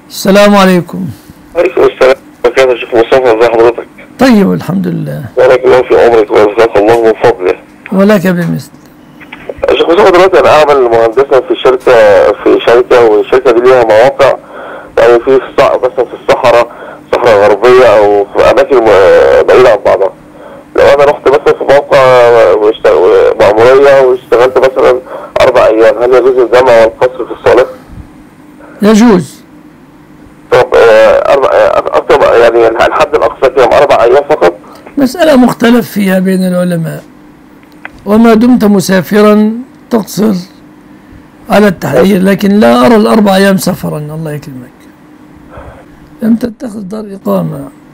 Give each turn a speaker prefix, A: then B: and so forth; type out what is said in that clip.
A: السلام عليكم
B: عليكم السلام وكيف يا شيخ مصطفى ازي حضرتك؟
A: طيب الحمد لله
B: بارك الله في عمرك ورزقك الله من فضله.
A: ولك بمثل
B: يا شيخ مصطفى دلوقتي انا اعمل مهندسا في شركه في شركه والشركه دي ليها مواقع يعني في الصع... مثلا في الصحراء صحراء غربيه او في اماكن م- بعيده عن بعضها. لو انا رحت مثلا في موقع واشت- مأمورية واشتغلت مثلا اربع ايام هل يجوز الجمع والقصر في الصالح؟
A: يجوز
B: طب آه، اربع آه، اكتر يعني الحد الاقصى كام اربع ايام فقط؟
A: مسألة مختلف فيها بين العلماء وما دمت مسافرا تقصر على التحرير لكن لا أرى الأربع أيام سفرا الله يكرمك لم تتخذ دار إقامة